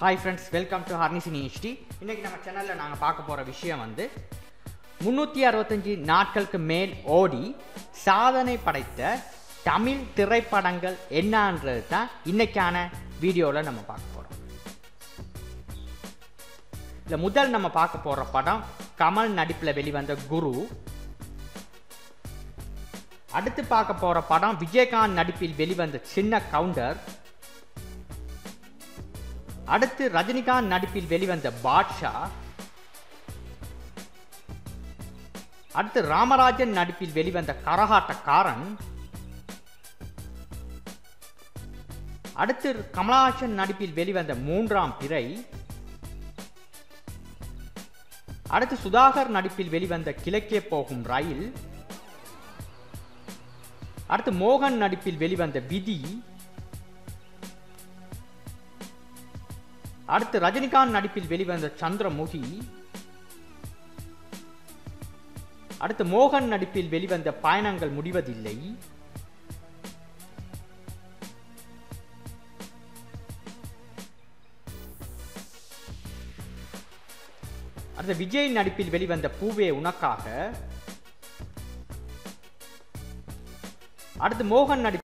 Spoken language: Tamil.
ஹாய் ஃப்ரெண்ட்ஸ் வெல்கம் டு ஹர்னிசினி ஹெச்டி இன்றைக்கி நம்ம சேனலில் நாங்கள் பார்க்க போகிற விஷயம் வந்து முந்நூற்றி அறுபத்தஞ்சி நாட்களுக்கு மேல் ஓடி சாதனை படைத்த தமிழ் திரைப்படங்கள் என்னன்றது தான் இன்றைக்கான வீடியோவில் நம்ம பார்க்க போகிறோம் இதில் முதல் நம்ம பார்க்க போகிற படம் கமல் நடிப்பில் வெளிவந்த குரு அடுத்து பார்க்க போகிற படம் விஜயகாந்த் நடிப்பில் வெளிவந்த சின்ன கவுண்டர் அடுத்து ரஜினிகாந்த் நடிப்பில் வெளிவந்த பாட்ஷா அடுத்து ராமராஜன் நடிப்பில் வெளிவந்த கரகாட்டக்காரன் அடுத்து கமலஹாசன் நடிப்பில் வெளிவந்த மூன்றாம் பிறை அடுத்து சுதாகர் நடிப்பில் வெளிவந்த கிழக்கே போகும் ரயில் அடுத்து மோகன் நடிப்பில் வெளிவந்த விதி அடுத்து ரஜினிகாந்த் நடிப்பில் வெளிவந்த சந்திரமுகி அடுத்து மோகன் நடிப்பில் வெளிவந்த பயணங்கள் முடிவதில்லை அடுத்து விஜய் நடிப்பில் வெளிவந்த பூவே உனக்காக அடுத்து மோகன் நடி